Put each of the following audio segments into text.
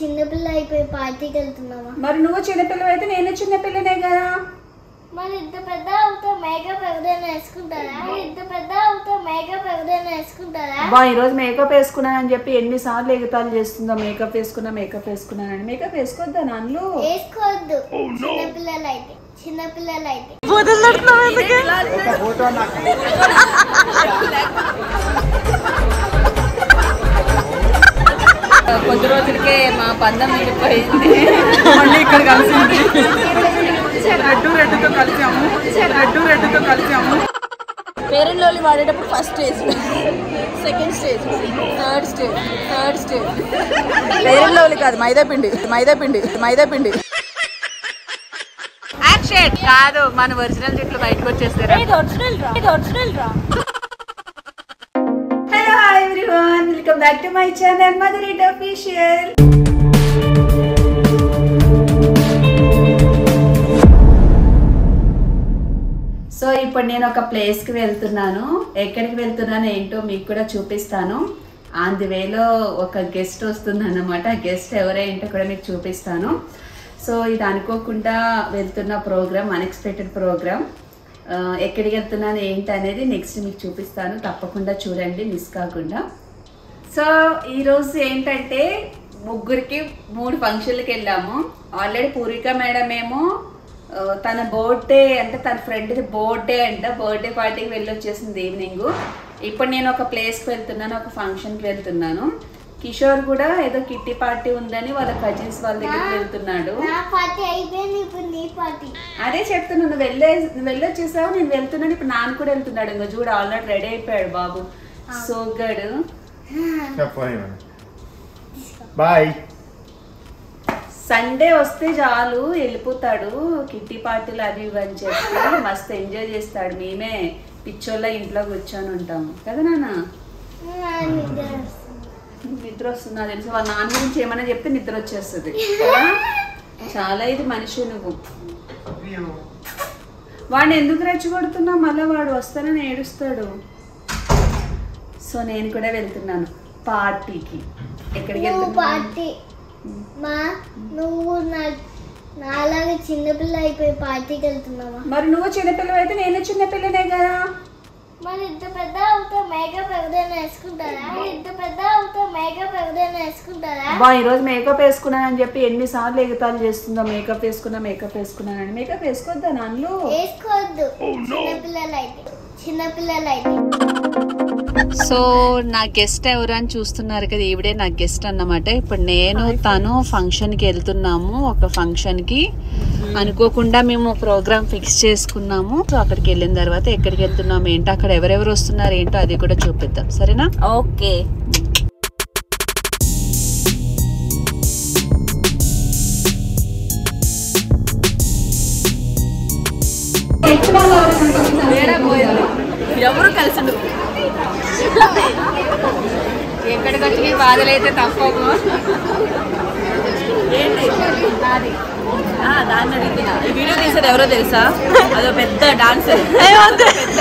చిన్నపిల్ల అయిపోయి పార్టీకి వెళ్తున్నావా మరి నువ్వు చిన్నపిల్లవి అయితే నేను చిన్నపిల్లనే కదా మరి ఇంత పెద్ద అవుతా మేకప్ ఎవరైనా వేసుకుంటారా మరి ఇంత పెద్ద అవుతా మేకప్ ఎవరైనా వేసుకుంటారా బా ఈరోజు మేకప్ వేసుకున్నానని చెప్పి ఎన్నిసార్లు ఎగతాలు చేస్తుందో మేకప్ వేసుకున్నా మేకప్ వేసుకున్నానని మేకప్ వేసుకోవద్దా నాన్లు వేసుకోవద్దు చిన్నపిల్లలు అయితే చిన్నపిల్లలు అయితే కొద్ది రోజులకే మా బంధం విడిపోయింది మళ్ళీ ఇక్కడ కలిసింది రెడ్డు రెడ్డుతో కలిసాము రెడ్డు రెడ్డుతో కలిసాము పేరెంట్ లోలి వాడేటప్పుడు first stage second stage third stage third stage parent లోలి కాదు మైదా పిండి మైదా పిండి మైదా పిండి యాక్షన్ కాదు మన ఒరిజినల్ జుట్లు బయటకు వచ్చేస్తారు hello hi everyone welcome back to my channel మదర్ ఇట్ అఫీషియల్ సో ఇప్పుడు నేను ఒక ప్లేస్కి వెళ్తున్నాను ఎక్కడికి వెళ్తున్నాను ఏంటో మీకు కూడా చూపిస్తాను ఆన్ ది వేలో ఒక గెస్ట్ వస్తుంది అన్నమాట గెస్ట్ ఎవరేంటో కూడా మీకు చూపిస్తాను సో ఇది అనుకోకుండా వెళ్తున్న ప్రోగ్రామ్ అన్ఎక్స్పెక్టెడ్ ప్రోగ్రామ్ ఎక్కడికి వెళ్తున్నాను ఏంటి అనేది నెక్స్ట్ మీకు చూపిస్తాను తప్పకుండా చూడండి మిస్ కాకుండా సో ఈరోజు ఏంటంటే ముగ్గురికి మూడు ఫంక్షన్లకు వెళ్ళాము ఆల్రెడీ పూర్విక మేడం ఏమో ఆ, తన బర్త్డే అంటే తన ఫ్రెండ్ది బర్త్డే అంట బర్త్డే పార్టీకి వెళ్ళి వచ్చేసింది ఈవినింగ్ ఇప్పుడు నేను ఒక ప్లేస్కి వెళ్తున్నాను ఒక ఫంక్షన్కి వెళ్తున్నాను కిషోర్ కూడా ఏదో కిట్టి పార్టీ ఉందని వాళ్ళ కజిన్స్ వాళ్ళ దగ్గరికి వెళ్తున్నాడు నా పార్టీ అయిపోయింది ఇప్పుడు నీ పార్టీ అదే చెప్తున్నా నువ్వు వెళ్ళే నువ్వు వెళ్ళొచ్చేసావు నేను వెళ్తున్నాను ఇప్పుడు నాన్న కూడా వెళ్తున్నాడు ఇంకా చూడు ఆల్రెడీ రెడీ అయిపోయాడు బాబు సోగ్గాడు బాయ్ సండే వస్తే చాలు వెళ్ళిపోతాడు కిట్టి పార్టీలు అవి ఇవి అని చెప్పి మస్తు ఎంజాయ్ చేస్తాడు మేమే పిచ్చోళ్ళ ఇంట్లో కూర్చొని ఉంటాము కదా నాన్న నిద్ర వస్తుంది. నిద్ర వస్తుందా తెలుసు వాళ్ళ నాన్న గురించి ఏమైనా చెప్తే నిద్ర వచ్చేస్తుంది కదా? చాలా ఇది మనిషి నువ్వు వాడిని ఎందుకు రెచ్చగొడుతున్నావు మళ్ళీ వాడు వస్తానని ఏడుస్తాడు సో నేను కూడా వెళ్తున్నాను పార్టీకి ఎక్కడికి నువ్వు వెళ్తున్నా పార్టీ మా నువ్వు నా నాలాగా చిన్నపిల్ల అయిపోయి పార్టీకి వెళ్తున్నావా మరి నువ్వు చిన్నపిల్లవి అయితే నేను చిన్నపిల్లనే కదా మరి ఇంత పెద్ద అవుతా మేకప్ ఎవరైనా వేసుకుంటారా మరి ఇంత పెద్ద అవుతా మేకప్ ఎవరైనా వేసుకుంటారా బా ఈరోజు మేకప్ వేసుకున్నానని చెప్పి ఎన్నిసార్లు ఎగతాలు చేస్తుందో మేకప్ వేసుకున్నా మేకప్ వేసుకున్నానని మేకప్ వేసుకోవద్దా నాన్లు వేసుకోవద్దు చిన్నపిల్లలు అయితే చిన్నపిల్లలు అయితే సో నా గెస్ట్ ఎవరు అని చూస్తున్నారు కదా ఈవిడే నా గెస్ట్ అన్నమాట ఇప్పుడు నేను తను ఫంక్షన్ కి వెళ్తున్నాము ఒక ఫంక్షన్ కి అనుకోకుండా మేము ప్రోగ్రామ్ ఫిక్స్ చేసుకున్నాము సో అక్కడికి వెళ్ళిన తర్వాత ఎక్కడికి వెళ్తున్నాము ఏంటో అక్కడ ఎవరెవరు వస్తున్నారు ఏంటో అది కూడా చూపిద్దాం సరేనా ఓకే ఎవరు కలిసి ఎక్కడికి వచ్చి బాధలు అయితే తప్పవు ఏంటి నాది ఆ, దాన్ని అడిగిన ఈ వీడియో తీసేది ఎవరో తెలుసా అదో పెద్ద డాన్సర్ పెద్ద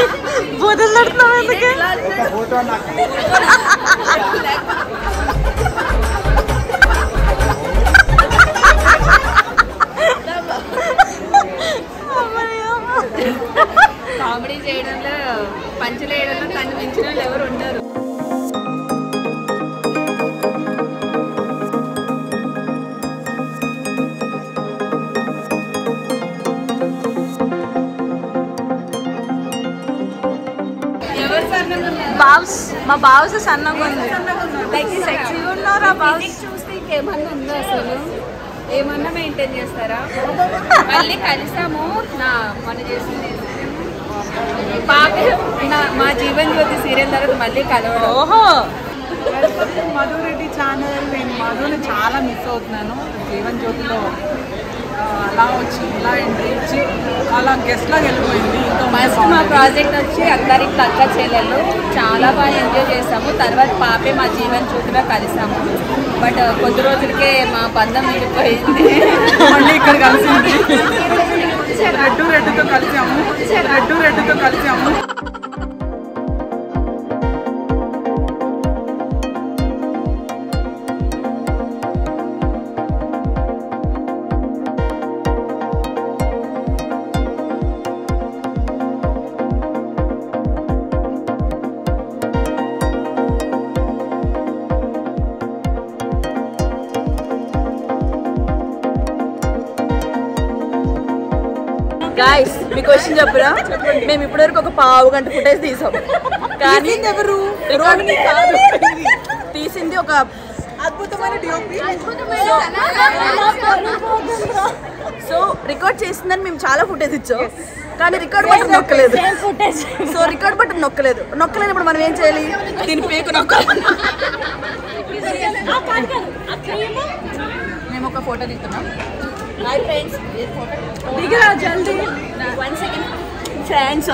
కామెడీ చేయడంలో పంచులు వేయడంలో తను మించిన వాళ్ళు ఎవరు ఉండరు ఎవరు సన్నగా ఉన్నారు? బావ్స్ మా బావ్స్ సన్నగా ఉంది లైక్ సెక్సీగా ఉన్నారా బావ్స్ చూస్తే ఇంకేమన్నా ఉందా అసలు ఏమన్నా మెయింటైన్ చేస్తారా మళ్ళీ కలిసాము నా మన చేసింది పాప నా- మా జీవన్ జ్యోతి సీరియల్ తర్వాత మళ్ళీ కలవడం ఓహో మధు రెడ్డి ఛానల్ నేను మధుని చాలా మిస్ అవుతున్నాను జీవన్ జ్యోతిలో ఆ, అలా వచ్చి ఇలా ఎంట్రీ ఇచ్చి అలా గెస్ట్ లాగా వెళ్ళిపోయింది ఎంతో మంది ఫస్ట్ మా బాగుంది. ప్రాజెక్ట్ వచ్చి అందరికి అక్క చెల్లెలు చాలా బాగా ఎంజాయ్ చేసాము తర్వాత పాపే మా జీవన్ జ్యోతిలో కలిసాము బట్ కొద్ది రోజులకే మా బంధం విడిపోయింది మళ్ళీ ఇక్కడ కలిసింది రెడ్డు రెడ్డుతో కలిసాము రెడ్డు రెడ్డుతో కలిసాము గాయస్ మీ క్వశ్చన్ చెప్పురా మేము ఇప్పటివరకు ఒక పావు గంట ఫుటేజ్ తీసాం కానీ ఎవరు రోహిణి కాదు తీసింది ఒక అద్భుతమైన డిఓపి సో రికార్డ్ చేసిందని మేము చాలా ఫుటేజ్ ఇచ్చాం కానీ రికార్డ్ బటన్ నొక్కలేదు సో రికార్డ్ బటన్ నొక్కలేదు నొక్కలేనప్పుడు మనం ఏం చేయాలి దీని పేకు నొక్కాలి మేము ఒక ఫోటో తీస్తున్నాం హాయ్ ఫ్రెండ్స్ దిగరా జల్దీ వన్ సెకండ్ ఫ్రెండ్స్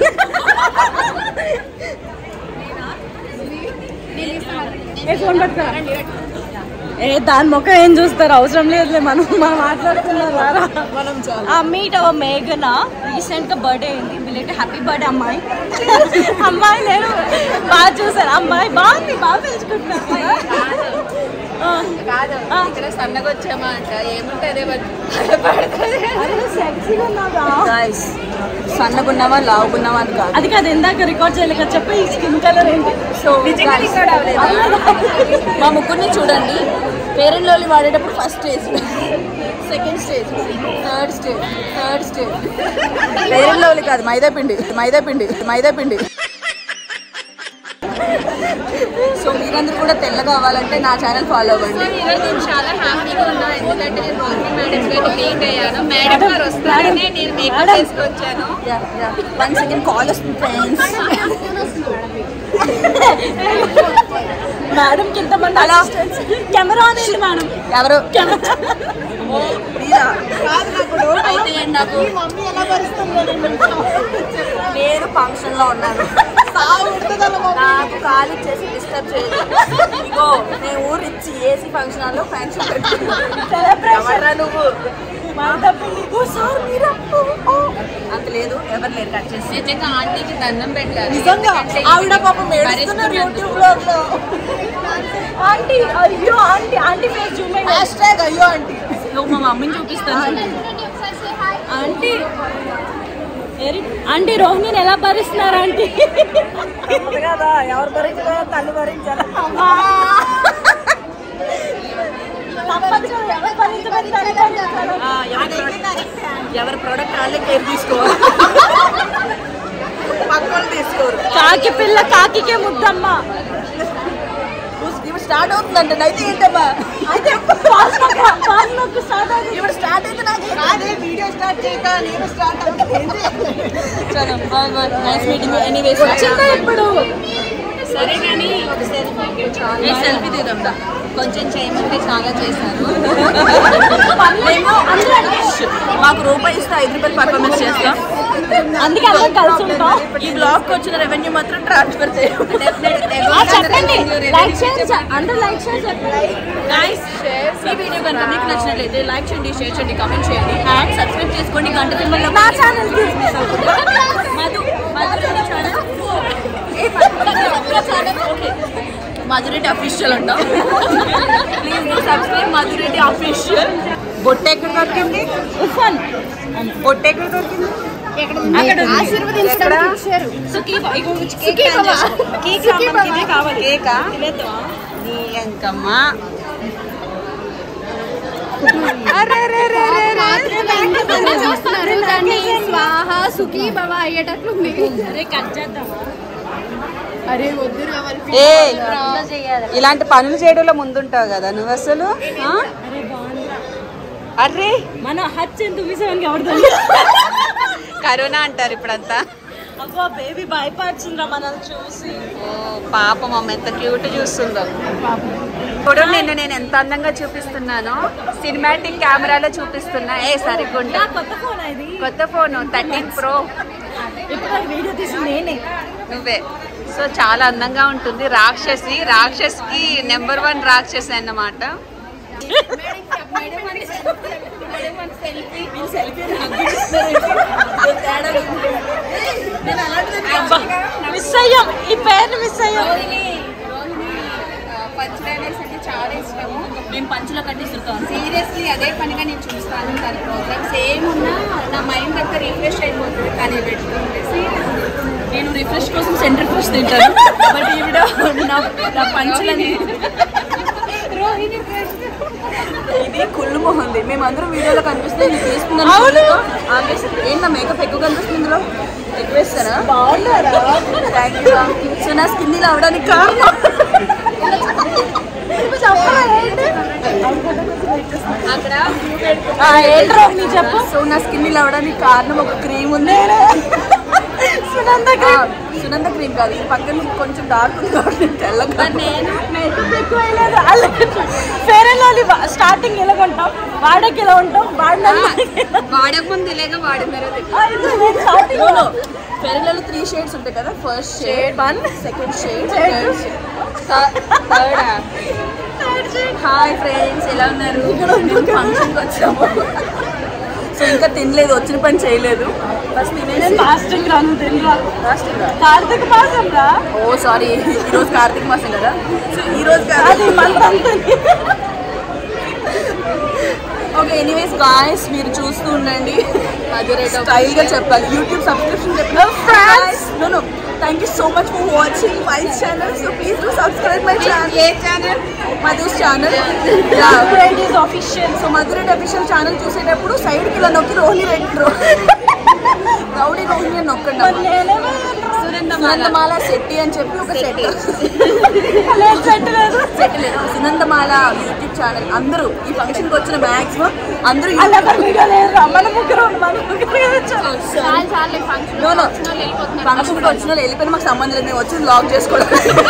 ఏ దాని ముఖం ఏం చూస్తారు అవసరం లేదులే మనం మనం మాట్లాడుతున్నారు మనం మీట్ అవర్ మేఘన రీసెంట్ గా బర్త్డే అయింది బిలేట్ హ్యాపీ బర్త్డే అమ్మాయి అమ్మాయి నేను బాగా చూసాను అమ్మాయి బాగుంది బాగా పెంచుకుంటున్నా కాదు ఇక్కడ సన్నగా వచ్చామా అంట ఏముంటుంది గాయస్ సన్నగున్నావా లావుకున్నావా అని కాదు అది కాదు ఇందాక రికార్డ్ చేయలేక చెప్పి ఈ స్కిన్ కలర్ ఏంటి సో మా ముగ్గురిని చూడండి పేరెంట్ లోలి వాడేటప్పుడు first stage second stage third stage third stage parent లోలి కాదు మైదా పిండి మైదా పిండి మైదా పిండి సో మీరందరూ కూడా తెల్లగా అవ్వాలంటే నా ఛానల్ ఫాలో అవ్వండి ఈరోజు నేను చాలా హ్యాపీగా ఉన్నా ఎందుకంటే నేను రోహిణి మేడం గారిని మీట్ అయ్యాను మేడం గారు వస్తారనే నేను మేకప్ చేసుకొచ్చాను వన్ సెకండ్ కాల్ వస్తుంది ఫ్రెండ్స్ మేడం కి ఎంతమంది హలో. కెమెరా అనేది మేడం ఎవరు మీరా? అయితే నాకు నేను ఫంక్షన్ లో ఉన్నాను నాకు కాలు చేసి డిస్టర్బ్ చేయదు ఇగో నేను ఊరు ఇచ్చి ఏసీ ఫంక్షన్ హాల్లో ఫంక్షన్ ఎవరా నువ్వు అంత లేదు ఎవరు లేరు కట్ చేసి నిజంగా ఆంటీకి దండం పెట్టాలి నిజంగా ఎందుకంటే ఆవిడ పాపం పరిస్థితులు ఏడుస్తున్నారు యూట్యూబ్ లో ఆంటీ అయ్యో aunty aunty face zoom hashtag అయ్యో ఆంటీ ఇగో మా మమ్మీని చూపిస్తాను ఆంటీ ఏరి- ఆంటీ రోహిణిని ఎలా భరిస్తున్నారు ఆంటీ కదా ఎవరు భరించాలో తల్లి భరించాలి తప్పదు కదా, ఎవరు భరించబడి తను భరించాలి. ఆ, ఎవరి ప్రోడక్ట్ ఎవరి ప్రోడక్ట్ వాళ్ళే కేర్ తీసుకోవాలి పక్కన తీసుకోరు కాకి పిల్ల కాకికే ముద్దమ్మ ఇప్పుడు స్టార్ట్ అవుతుందంట అయితే ఏంటమ్మా అయితే పాస్ నొక్కు, పాస్ నొక్కు start అవుతుంది. ఇప్పుడు స్టార్ట్ అయితే నాకు అదే వీడియో స్టార్ట్ చేయక నేను స్టార్ట్ అవుతుంది చలో bye bye nice meeting anyways వచ్చిందా ఇప్పుడు సరే కానీ ఒక సెల్ఫీ సెల్ఫీ తీద్దాం దా. కొంచెం చేయమంటే చాలా చేశారు మేము మాకు రూపాయి ఇస్తే ఐదు రూపాయలు పర్ఫార్మెన్స్ చేస్తాం అందుకే అందరం కలిసి ఉంటాం ఈ బ్లాగ్ వచ్చిన రెవెన్యూ మాత్రం ట్రాన్స్ఫర్ చేయం ఆ, చెప్పండి లైక్ షేర్ అందరూ లైక్ షేర్ చెప్పండి గైస్ ఈ వీడియో కనుక మీకు నచ్చినట్లయితే లైక్ చేయండి షేర్ చేయండి కామెంట్ చేయండి అండ్ సబ్స్క్రైబ్ చేసుకోండి గంట సింబల్ నా ఛానల్ కి Madhu Madhu Reddy channel okay Madhu Reddy official అంటాం please do subscribe Madhu Reddy official Botta ఎక్కడ దొరికింది ఉఫన్ బొట్ట ఎక్కడ దొరికింది కేకా నీ ఎంకమ్మా స్వాహ సుఖీ భవ అయ్యేటట్లుంది అరే వద్దు రావాలి ఏ ఇలాంటి పనులు చేయడంలో ముందుంటావు కదా నువ్వు అసలు ఆ? అర్రే మన హచ్ ఎందుకు విసవానికి ఎవరు తెలియదు కరోనా అంటారు ఇప్పుడంతా అబ్బా బేబీ భయపడుతుందిరా మనల్ని చూసి ఓ పాపం అమ్మ ఎంత క్యూట్ చూస్తుందో ఇప్పుడు నిన్ను నేను ఎంత అందంగా చూపిస్తున్నానో సినిమాటిక్ కెమెరాలో చూపిస్తున్నా ఏ సరిగ్గుంటా కొత్త ఫోన్ ఇది కొత్త ఫోన్ థర్టీన్ ప్రో ఇప్పుడు వీడియో తీసి నేనే నువ్వే సో చాలా అందంగా ఉంటుంది రాక్షసి రాక్షసికి నెంబర్ వన్ రాక్షసి అన్నమాట మిస్ అయ్యాం ఈ పేరుని మిస్ అయ్యాం పంచడానేసి అంటే చాలా ఇష్టము మేము పంచులో కట్టిస్తుంటాం సీరియస్లీ అదే పనిగా నేను చూస్తాను తన ప్రోగ్రామ్స్ ఏమున్నా నా మైండ్ అంతా రిఫ్రెష్ అయిపోతుంది కానీ పెట్టుకుంటే నేను రిఫ్రెష్ కోసం సెంటర్ ఫ్రెష్ తింటాను బట్ ఈవిడ నా నా పంచులని ఇది కుళ్ళు మొహంది మేమందరం వీడియోలో కనిపిస్తే ఇది తీసుకుందాం ఏంటో మేకప్ ఎక్కువ కనిపిస్తుంది ఇందులో ఎక్కువ వేస్తారా థ్యాంక్ యూ సో నా స్కిన్ ఇలా అవడానికి కారణం ఆ, ఏంట్రా నీ చెప్పు సో నా స్కిన్ ఇలా అవడానికి కారణం ఒక క్రీమ్ ఉంది సునంద క్రీమ్ సునంద క్రీమ్ కాదు ఈ పక్కన కొంచెం డార్క్ ఉంది కాబట్టి నేను తెల్లగా మేకప్ ఎక్కువ వేయలేదు ఫేర్ అండ్ లవ్లీ స్టార్టింగ్ ఎలా కొంటాం వాడకి ఎలా ఉంటాం వాడిన వాడక ముందు ఇలాగా వాడిన ఫెరలలో త్రీ షేడ్స్ ఉంటాయి కదా first shade one second shade third hi friends ఎలా ఉన్నారు ఫంక్షన్కి వచ్చాము సో ఇంకా తినలేదు వచ్చిన పని చేయలేదు ఫస్ట్ తినేసి ఫాస్టింగ్ రాను తినరా Fasting రా. కార్తీక మాసం రా ఓ సారీ ఈరోజు కార్తీక మాసం కదా సో ఈరోజు కాదు అది మంత్ అంతా ఓకే ఎనీవేస్ గాయస్ మీరు చూస్తూ ఉండండి స్టైల్ గా చెప్పాలి యూట్యూబ్ సబ్స్క్రిప్షన్ చెప్పాలి no no thank you so much for watching my channel so please do subscribe my channel A channel మధుస్ channel friend official so Madhu Reddy official channel చూసేటప్పుడు side కి ఇలా నొక్కి రోహిణి రెడ్డి రౌడీ రోహిణి అని నొక్కండి సునందమాల శెట్టి అని చెప్పి ఒక సెట్ సెట్ లేదు సునందమాల యూట్యూబ్ ఛానల్ అందరూ ఈ ఫంక్షన్ కి వచ్చిన మాక్సిమం అందరూ అలా వీడియో లేదు రా మన ముగ్గురు మన ముగ్గురు నో నో ఫంక్షన్ కి వచ్చిన వాళ్ళు వెళ్ళిపోయిన మాకు సంబంధం లేదు మేము వచ్చి లాక్ చేసుకోవడం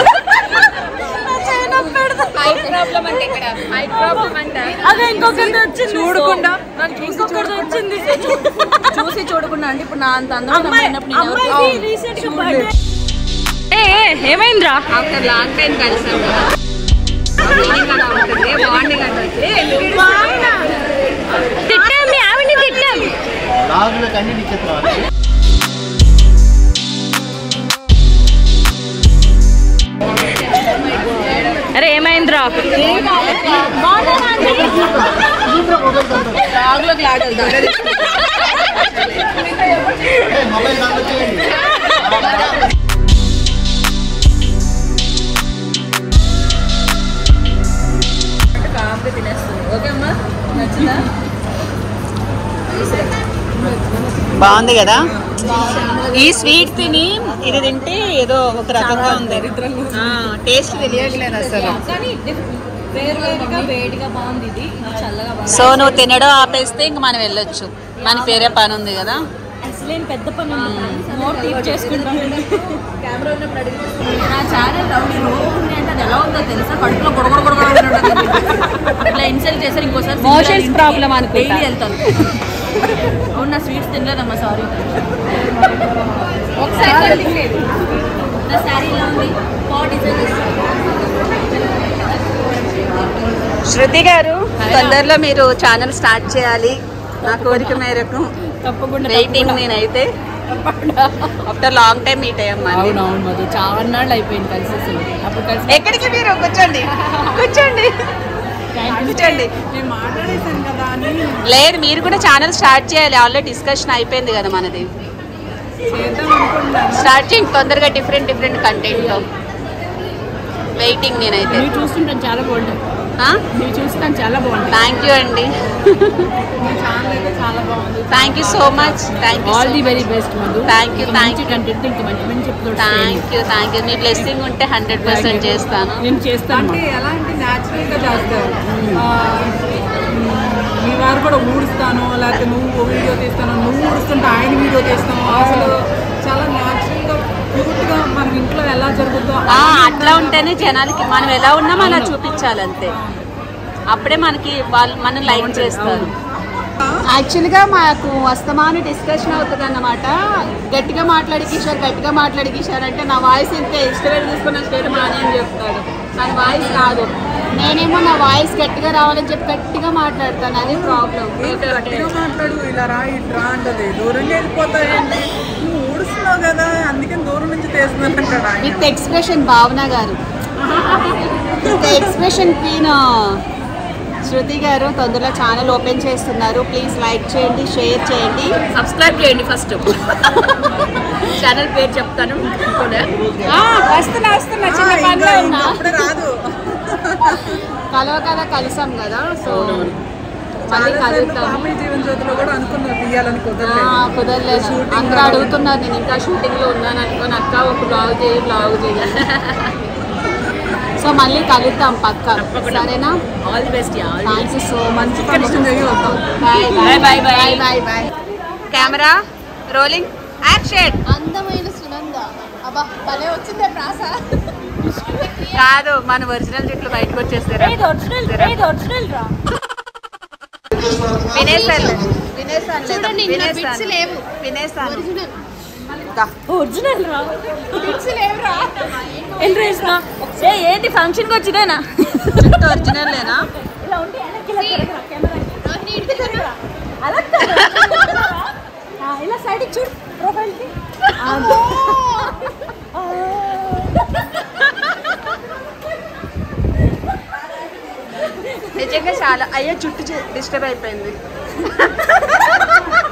అదే ఇంకొకటి వచ్చింది చూడకుండా ఇంకొకటి వచ్చింది చూసి చూడకుండా అంటే ఇప్పుడు నా అంత అందం అమ్మాయి అమ్మాయికి రీసెంట్ గా బర్త్డే ఏ ఏ, ఏమైందిరా ఆఫ్టర్ లాంగ్ టైం కలిసాం కదా Feeling అలా ఉంటుంది బాండింగ్ అంటే తిట్టాం మీ ఆవిడని తిట్టాం రాజుల కన్నీ నక్షత్రాలు అరే ఏమైందిరా మొబైల్ దాంట్లో చేయండి కాఫీ తినేస్తుంది ఓకే అమ్మా నచ్చిందా బాగుంది కదా ఈ స్వీట్ తిని ఇది తింటే ఏదో ఒక రకంగా ఉంది టేస్ట్ తెలియట్లేదు అసలు వేరువేరుగా వేడిగా బాగుంది ఇది చల్లగా బాగుంది సో నువ్వు తినడం ఆపేస్తే ఇంక మనం వెళ్ళొచ్చు మన పేరే పని ఉంది కదా అసలు నేను పెద్ద పని నోట్ టీప్ చేసుకుంటాను కెమెరా ఉన్నప్పుడు అడిగి నా ఛానల్ రౌడీ రోహిణి అంటే అది ఎలా ఉందో తెలుసా కడుపులో గొడగొడ గొడగొడ ఉంటుంది. ఇట్లా ఇన్సల్ట్ చేశారు ఇంకోసారి Motions problem అనుకుంటా. డైలీ వెళ్తాను అవును నా స్వీట్స్ తినలేదమ్మా సారీ ఒకసారి నా శారీ ఇలా ఉంది బాగా డిజైన్ శృతి గారు తొందరలో మీరు ఛానల్ స్టార్ట్ చేయాలి నా కోరిక మేరకు తప్పకుండా వెయిటింగ్ నేనైతే ఆఫ్టర్ లాంగ్ టైం మీట్ అయ్యాం అవునవును మధు చాలా నాళ్ళు అయిపోయింది కలిసి అసలు అప్పుడు కలిసి ఎక్కడికి మీరు కూర్చోండి కూర్చోండి కూర్చోండి నేను మాట్లాడేశాను కదా అని లేదు మీరు కూడా ఛానల్ స్టార్ట్ చేయాలి ఆల్రెడీ డిస్కషన్ అయిపోయింది కదా మనది చేద్దాం అనుకుంటున్నాను స్టార్ట్ చేయండి తొందరగా డిఫరెంట్ డిఫరెంట్ కంటెంట్తో వెయిటింగ్ నేనైతే నువ్వు చూస్తుంటాను చాలా బాగుంటుంది నువ్వు చూస్తాను చాలా బాగుంటుంది థ్యాంక్ యూ అండి మీ ఛానల్ అయితే చాలా బాగుంది thank you so much thank you all the very best Madhu thank you thank you content ఇంకా మంచి మంచి episodes thank you thank you మీ బ్లెస్సింగ్ ఉంటే హండ్రెడ్ పర్సెంట్ చేస్తాను నేను చేస్తాను అంటే ఎలా అంటే న్యాచురల్ గా చేస్తారు ఆ, మీ వారు కూడా ఊడుస్తాను లేకపోతే నువ్వు వీడియో తీస్తాను నువ్వు ఊడుస్తుంటే ఆయన వీడియో తీస్తాను అసలు చాలా న్యాచురల్ గా క్యూట్ గా మనం ఇంట్లో ఎలా జరుగుతుందో ఆ, అట్లా ఉంటేనే జనాలకి మనం ఎలా ఉన్నామో అలా చూపించాలి అంతే అప్పుడే మనకి వాళ్ళు మనం లైక్ చేస్తారు యాక్చువల్గా మాకు అస్తమాను డిస్కషన్ అవుతుంది అన్నమాట గట్టిగా మాట్లాడి కిషోర్ గట్టిగా మాట్లాడి కిషోర్ అంటే నా వాయిస్ ఇంతే ఇష్టపడి తీసుకున్న స్టేట్ మానే అని చెప్తాడు తన వాయిస్ రాదు నేనేమో నా వాయిస్ గట్టిగా రావాలని చెప్పి గట్టిగా మాట్లాడతాను అది ప్రాబ్లం గట్టిగా మాట్లాడు ఇలా రా ఇట్రా అంటది దూరంగా వెళ్ళిపోతాయండి నువ్వు ఊడుస్తున్నావు కదా అందుకని దూరం నుంచి తీస్తున్నాను అంటాడు ఆయన. విత్ ఎక్స్ప్రెషన్ భావన గారు విత్ ఎక్స్ప్రెషన్ క్వీన్ శృతి గారు తొందరలో ఛానల్ ఓపెన్ చేస్తున్నారు ప్లీజ్ లైక్ చేయండి షేర్ చేయండి సబ్స్క్రైబ్ చేయండి ఫస్ట్ ఛానల్ పేరు చెప్తాను వస్తున్నా వస్తున్నా ఆ, ఇంకా- ఇంకా అప్పుడే రాదు కలవ కల కలిసాం కదా సో మళ్ళీ చాలాసార్లు కలుద్దాం పాపి జీవన జ్యోతిలో కూడా అనుకున్నారు తీయాలని ఆ, కుదరలేదు కుదరలేదు అందరూ అడుగుతున్నారు నేను ఇంకా షూటింగ్ లో ఉన్నాను అనుకోని అక్క ఒక బ్లాగ్ చేయి బ్లాగ్ చేయి సో మళ్ళీ కలుద్దాం పక్క సరేనా all the best yeah thank you so much మంచి ఫంక్షన్ జరిగి వద్దాం bye bye bye bye bye bye camera rolling action అందమైన సునంద అబ్బా భలే వచ్చిందే ప్రాస కాదు మన ఒరిజినల్ జుట్లు బయటకు వచ్చేస్తారా ఒరిజినల్ ఒరిజినల్ రా వినేసాను వినేసాను చూడండి ఇందులో బిట్స్ లేవు వినేసాను ఒరిజినల్ ఒరిజినల్ రా బిట్స్ లేవురా వెళ్ళరేసినా ఏ ఏంటి ఫంక్షన్కి వచ్చిదేనా జుట్టు ఒరిజినల్ లేనా ఇలా ఉంటే వెనక్కి ఇలా తిరగరా, కెమెరాకి. రోహిణి ఇటు తిరగరా. అలా కాదు. ఆ, ఇలా సైడ్కి చూడు ప్రొఫైల్కి నిజంగా చాలా అయ్యో జుట్టు డిస్టర్బ్ అయిపోయింది